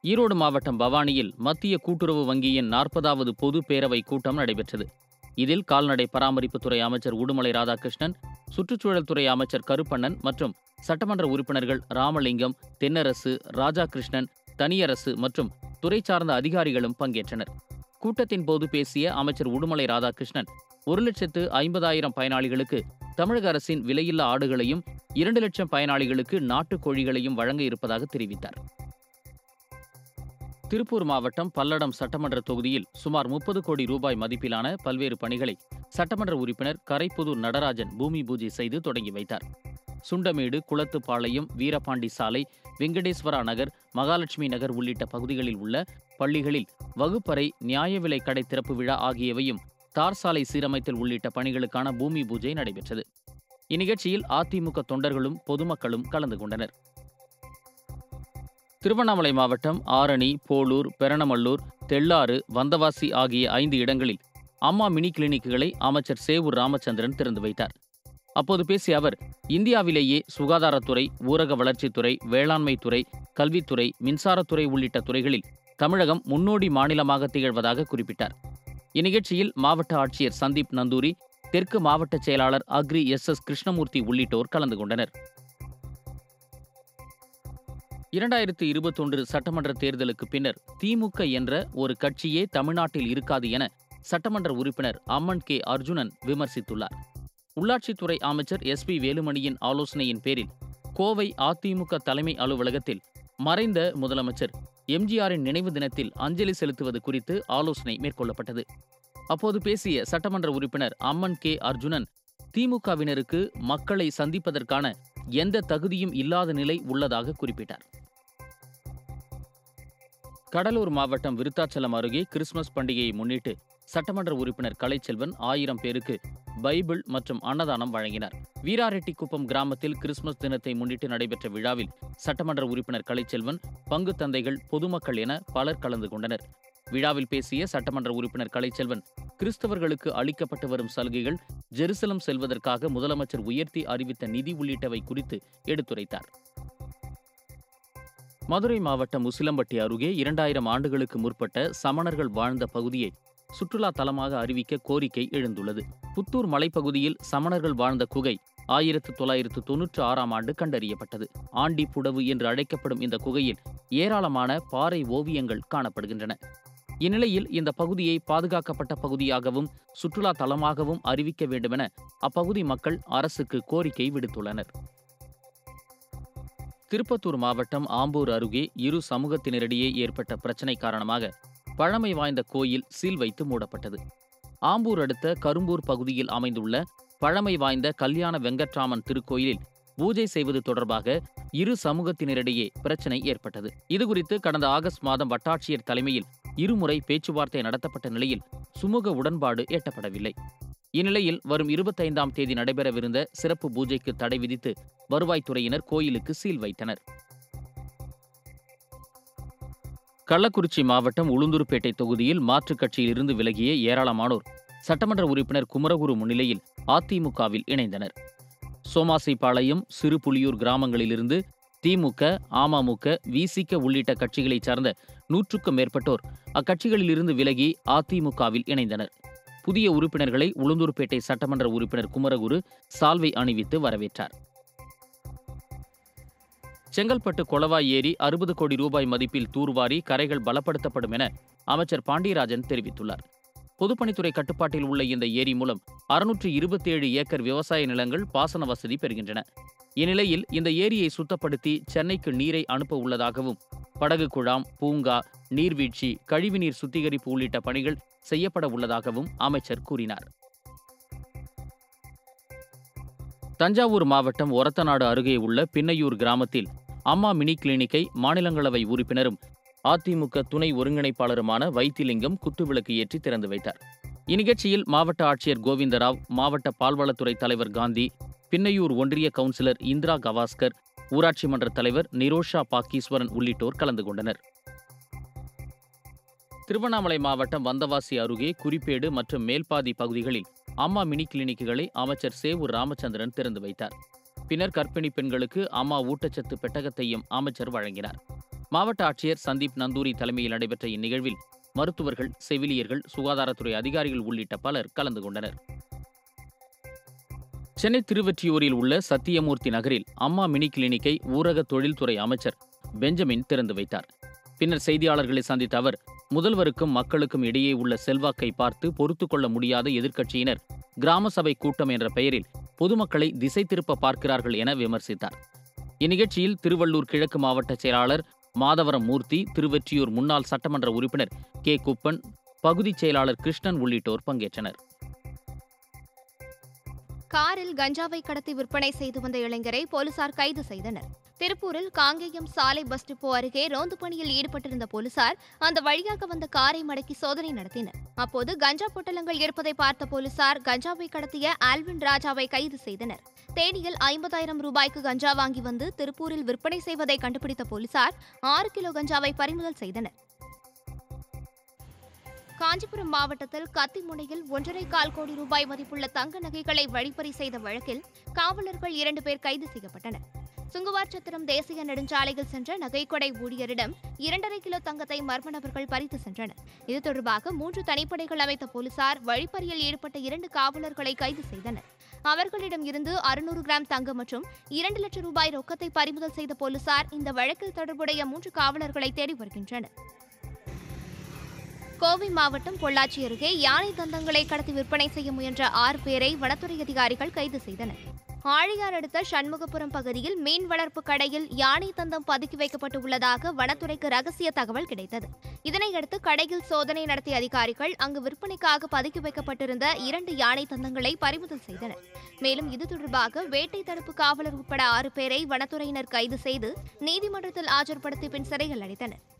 ஈரோடு மாவட்டம் பவானியில் மத்திய கூட்டுறவு வங்கியின் நாற்பதாவது பொது பேரவை கூட்டம் நடைபெற்றது இதில் கால்நடை பராமரிப்புத்துறை அமைச்சர் உடுமலை ராதாகிருஷ்ணன் சுற்றுச்சூழல் துறை அமைச்சர் கருப்பண்ணன் மற்றும் சட்டமன்ற உறுப்பினர்கள் ராமலிங்கம் தென்னரசு ராஜாகிருஷ்ணன் தனியரசு மற்றும் துறை சார்ந்த அதிகாரிகளும் பங்கேற்றனர் கூட்டத்தின் போது பேசிய அமைச்சர் உடுமலை ராதாகிருஷ்ணன் ஒரு லட்சத்து ஐம்பதாயிரம் பயனாளிகளுக்கு தமிழக அரசின் விலையில்லா ஆடுகளையும் இரண்டு லட்சம் பயனாளிகளுக்கு நாட்டுக் கோழிகளையும் வழங்க இருப்பதாக தெரிவித்தார் திருப்பூர் மாவட்டம் பல்லடம் சட்டமன்ற தொகுதியில் சுமார் முப்பது கோடி ரூபாய் மதிப்பிலான பல்வேறு பணிகளை சட்டமன்ற உறுப்பினர் கரைப்புதூர் நடராஜன் பூமி பூஜை செய்து தொடங்கி வைத்தார் சுண்டமேடு குளத்துப்பாளையம் வீரபாண்டி சாலை வெங்கடேஸ்வரா நகர் மகாலட்சுமி நகர் உள்ளிட்ட பகுதிகளில் உள்ள பள்ளிகளில் வகுப்பறை நியாய விலை கடை திறப்பு விழா ஆகியவையும் தார் சாலை சீரமைத்தல் உள்ளிட்ட பணிகளுக்கான பூமி பூஜை நடைபெற்றது இந்நிகழ்ச்சியில் அதிமுக தொண்டர்களும் பொதுமக்களும் கலந்து கொண்டனர் திருவண்ணாமலை மாவட்டம் ஆரணி போலூர் பெரணமல்லூர் தெள்ளாறு வந்தவாசி ஆகிய ஐந்து இடங்களில் அம்மா மினி கிளினிக்குகளை அமைச்சர் சேவூர் ராமச்சந்திரன் திறந்து வைத்தார் அப்போது பேசிய அவர் இந்தியாவிலேயே சுகாதாரத்துறை ஊரக வளர்ச்சித்துறை வேளாண்மைத்துறை கல்வித்துறை மின்சாரத்துறை உள்ளிட்ட துறைகளில் தமிழகம் முன்னோடி மாநிலமாக திகழ்வதாக குறிப்பிட்டார் இந்நிகழ்ச்சியில் மாவட்ட ஆட்சியர் சந்தீப் நந்தூரி தெற்கு மாவட்ட செயலாளர் அக்ரி எஸ் எஸ் கிருஷ்ணமூர்த்தி உள்ளிட்டோர் கலந்து கொண்டனர் இரண்டாயிரத்து இருபத்தொன்று சட்டமன்ற தேர்தலுக்கு பின்னர் திமுக என்ற ஒரு கட்சியே தமிழ்நாட்டில் இருக்காது என சட்டமன்ற உறுப்பினர் அம்மன் கே அர்ஜுனன் விமர்சித்துள்ளார் உள்ளாட்சித்துறை அமைச்சர் எஸ் பி வேலுமணியின் ஆலோசனையின் பேரில் கோவை அதிமுக தலைமை அலுவலகத்தில் மறைந்த முதலமைச்சர் எம்ஜிஆரின் நினைவு தினத்தில் அஞ்சலி செலுத்துவது குறித்து ஆலோசனை மேற்கொள்ளப்பட்டது அப்போது பேசிய சட்டமன்ற உறுப்பினர் அம்மன் கே அர்ஜுனன் திமுகவினருக்கு மக்களை சந்திப்பதற்கான எந்த தகுதியும் இல்லாத நிலை உள்ளதாக குறிப்பிட்டார் கடலூர் மாவட்டம் விருத்தாச்சலம் அருகே கிறிஸ்துமஸ் பண்டிகையை முன்னிட்டு சட்டமன்ற உறுப்பினர் கலைச்செல்வன் ஆயிரம் பேருக்கு பைபிள் மற்றும் அன்னதானம் வழங்கினார் வீராரெட்டிக்குப்பம் கிராமத்தில் கிறிஸ்துமஸ் தினத்தை முன்னிட்டு நடைபெற்ற விழாவில் சட்டமன்ற உறுப்பினர் கலைச்செல்வன் பங்கு தந்தைகள் பொதுமக்கள் என பலர் கலந்து கொண்டனர் விழாவில் பேசிய சட்டமன்ற உறுப்பினர் கலைச்செல்வன் கிறிஸ்தவர்களுக்கு அளிக்கப்பட்டு வரும் சலுகைகள் ஜெருசலம் செல்வதற்காக முதலமைச்சர் உயர்த்தி அறிவித்த நிதி உள்ளிட்டவை குறித்து எடுத்துரைத்தார் மதுரை மாவட்டம் உசிலம்பட்டி அருகே இரண்டாயிரம் ஆண்டுகளுக்கு முற்பட்ட சமணர்கள் வாழ்ந்த பகுதியை சுற்றுலா தலமாக அறிவிக்க கோரிக்கை எழுந்துள்ளது புத்தூர் மலைப்பகுதியில் சமணர்கள் வாழ்ந்த குகை ஆயிரத்து தொள்ளாயிரத்து தொன்னூற்று ஆறாம் ஆண்டு கண்டறியப்பட்டது ஆண்டி புடவு என்று அழைக்கப்படும் இந்த குகையில் ஏராளமான பாறை ஓவியங்கள் காணப்படுகின்றன இந்நிலையில் இந்த பகுதியை பாதுகாக்கப்பட்ட பகுதியாகவும் சுற்றுலா தலமாகவும் அறிவிக்க வேண்டுமென அப்பகுதி மக்கள் அரசுக்கு கோரிக்கை விடுத்துள்ளனர் திருப்பத்தூர் மாவட்டம் ஆம்பூர் அருகே இரு சமூகத்தினரிடையே ஏற்பட்ட பிரச்சினை காரணமாக பழமை வாய்ந்த கோயில் சீல் வைத்து மூடப்பட்டது ஆம்பூர் அடுத்த கரும்பூர் பகுதியில் அமைந்துள்ள பழமை வாய்ந்த கல்யாண வெங்கட்ராமன் திருக்கோயிலில் பூஜை செய்வது தொடர்பாக இரு சமூகத்தினரிடையே பிரச்சினை ஏற்பட்டது இதுகுறித்து கடந்த ஆகஸ்ட் மாதம் வட்டாட்சியர் தலைமையில் இருமுறை பேச்சுவார்த்தை நடத்தப்பட்ட நிலையில் சுமூக உடன்பாடு எட்டப்படவில்லை இந்நிலையில் வரும் இருபத்தைந்தாம் தேதி நடைபெறவிருந்த சிறப்பு பூஜைக்கு தடை விதித்து வருவாய்த்துறையினர் கோயிலுக்கு சீல் வைத்தனர் கள்ளக்குறிச்சி மாவட்டம் உளுந்தூர்பேட்டை தொகுதியில் மாற்றுக் கட்சியிலிருந்து விலகிய ஏராளமானோர் சட்டமன்ற உறுப்பினர் குமரகுரு முன்னிலையில் அதிமுகவில் இணைந்தனர் சோமாசிபாளையம் சிறுபுலியூர் கிராமங்களிலிருந்து திமுக அமமுக விசிக உள்ளிட்ட கட்சிகளைச் சார்ந்த நூற்றுக்கும் மேற்பட்டோர் அக்கட்சிகளிலிருந்து விலகி அதிமுகவில் இணைந்தனர் புதிய உறுப்பினர்களை உளுந்தூர்பேட்டை சட்டமன்ற உறுப்பினர் குமரகுரு சால்வை அணிவித்து வரவேற்றார் செங்கல்பட்டு கொளவாய் ஏரி அறுபது கோடி ரூபாய் மதிப்பில் தூர்வாரி கரைகள் பலப்படுத்தப்படும் என அமைச்சர் பாண்டியராஜன் தெரிவித்துள்ளார் பொதுப்பணித்துறை கட்டுப்பாட்டில் உள்ள இந்த ஏரி மூலம் அறுநூற்று இருபத்தி ஏழு ஏக்கர் விவசாய நிலங்கள் பாசன வசதி பெறுகின்றன இந்நிலையில் இந்த ஏரியை சுத்தப்படுத்தி சென்னைக்கு நீரை அனுப்ப உள்ளதாகவும் படகு குழாம் பூங்கா நீர்வீழ்ச்சி கழிவுநீர் சுத்திகரிப்பு உள்ளிட்ட பணிகள் செய்யப்பட உள்ளதாகவும் அமைச்சர் கூறினார் தஞ்சாவூர் மாவட்டம் ஒரத்தநாடு அருகே உள்ள பின்னையூர் கிராமத்தில் அம்மா மினி கிளினிக்கை மாநிலங்களவை உறுப்பினரும் அதிமுக துணை ஒருங்கிணைப்பாளருமான வைத்திலிங்கம் குத்துவிளக்கு ஏற்றி திறந்து வைத்தார் இந்நிகழ்ச்சியில் மாவட்ட ஆட்சியர் கோவிந்தராவ் மாவட்ட பால்வளத்துறை தலைவர் காந்தி பின்னையூர் ஒன்றிய கவுன்சிலர் இந்திரா கவாஸ்கர் ஊராட்சி மன்ற தலைவர் நிரோஷா பாக்கீஸ்வரன் உள்ளிட்டோர் கலந்து கொண்டனர் திருவண்ணாமலை மாவட்டம் வந்தவாசி அருகே குறிப்பேடு மற்றும் மேல்பாதி பகுதிகளில் அம்மா மினி கிளினிக்குகளை அமைச்சர் சேவூர் ராமச்சந்திரன் திறந்து வைத்தார் பின்னர் கர்ப்பிணி பெண்களுக்கு அம்மா ஊட்டச்சத்து பெட்டகத்தையும் அமைச்சர் வழங்கினார் மாவட்ட ஆட்சியர் சந்தீப் நந்தூரி தலைமையில் நடைபெற்ற இந்நிகழ்வில் மருத்துவர்கள் செவிலியர்கள் சுகாதாரத்துறை அதிகாரிகள் உள்ளிட்ட பலர் கலந்து கொண்டனர் சென்னை திருவெற்றியூரில் உள்ள சத்தியமூர்த்தி நகரில் அம்மா மினி கிளினிக்கை ஊரக தொழில்துறை அமைச்சர் பெஞ்சமின் திறந்து வைத்தார் பின்னர் செய்தியாளர்களை சந்தித்த அவர் முதல்வருக்கும் மக்களுக்கும் இடையே உள்ள செல்வாக்கை பார்த்து பொறுத்து கொள்ள முடியாத எதிர்க்கட்சியினர் கிராம சபை கூட்டம் என்ற பெயரில் பொதுமக்களை திசை திருப்ப பார்க்கிறார்கள் என விமர்சித்தார் இந்நிகழ்ச்சியில் திருவள்ளூர் கிழக்கு மாவட்ட செயலாளர் மாதவரம் மூர்த்தி திருவெற்றியூர் முன்னாள் சட்டமன்ற உறுப்பினர் கே குப்பன் பகுதிச் செயலாளர் கிருஷ்ணன் உள்ளிட்டோர் பங்கேற்றனர் காரில் கஞ்சாவை கடத்தி விற்பனை செய்து வந்த இளைஞரை போலீசார் கைது செய்தனர் திருப்பூரில் காங்கேயம் சாலை பஸ் டிப்போ அருகே ரோந்து பணியில் ஈடுபட்டிருந்த போலீசார் அந்த வழியாக வந்த காரை மடக்கி சோதனை நடத்தினர் அப்போது கஞ்சா பொட்டலங்கள் இருப்பதை பார்த்த போலீசார் கஞ்சாவை கடத்திய ஆல்வின் ராஜாவை கைது செய்தனர் தேனியில் ஐம்பதாயிரம் ரூபாய்க்கு கஞ்சா வாங்கி வந்து திருப்பூரில் விற்பனை செய்வதை கண்டுபிடித்த போலீசார் ஆறு கிலோ கஞ்சாவை பறிமுதல் செய்தனர் காஞ்சிபுரம் மாவட்டத்தில் கத்திமுனையில் ஒன்றரை கால் கோடி ரூபாய் மதிப்புள்ள தங்க நகைகளை வழிப்பறி செய்த வழக்கில் காவலர்கள் இரண்டு பேர் கைது செய்யப்பட்டனர் சுங்குவார்சத்திரம் தேசிய நெடுஞ்சாலையில் சென்ற நகைக்கொடை ஊழியரிடம் இரண்டரை கிலோ தங்கத்தை மர்ம நபர்கள் பறித்து சென்றனர் இது தொடர்பாக மூன்று தனிப்படைகள் அமைத்த போலீசார் வழிப்பறியில் ஈடுபட்ட இரண்டு காவலர்களை கைது செய்தனர் அவர்களிடம் இருந்து அறுநூறு கிராம் தங்கம் மற்றும் இரண்டு லட்சம் ரூபாய் ரொக்கத்தை பறிமுதல் செய்த போலீசார் இந்த வழக்கில் தொடர்புடைய மூன்று காவலர்களை தேடி வருகின்றனர் கோவை மாவட்டம் பொள்ளாச்சி அருகே யானை தந்தங்களை கடத்தி விற்பனை செய்ய முயன்ற ஆறு பேரை வனத்துறை அதிகாரிகள் கைது செய்தனர் ஆழியார் அடுத்த சண்முகபுரம் பகுதியில் மீன் வளர்ப்பு கடையில் யானை தந்தம் பதுக்கி வைக்கப்பட்டு உள்ளதாக வனத்துறைக்கு ரகசிய தகவல் கிடைத்தது இதனையடுத்து கடையில் சோதனை நடத்திய அதிகாரிகள் அங்கு விற்பனைக்காக பதுக்கி வைக்கப்பட்டிருந்த இரண்டு யானை தந்தங்களை பறிமுதல் செய்தனர் மேலும் இது தொடர்பாக வேட்டை தடுப்பு காவலர் உட்பட ஆறு பேரை வனத்துறையினர் கைது செய்து நீதிமன்றத்தில் ஆஜர்படுத்தி பின் சிறையில் அடைத்தனர்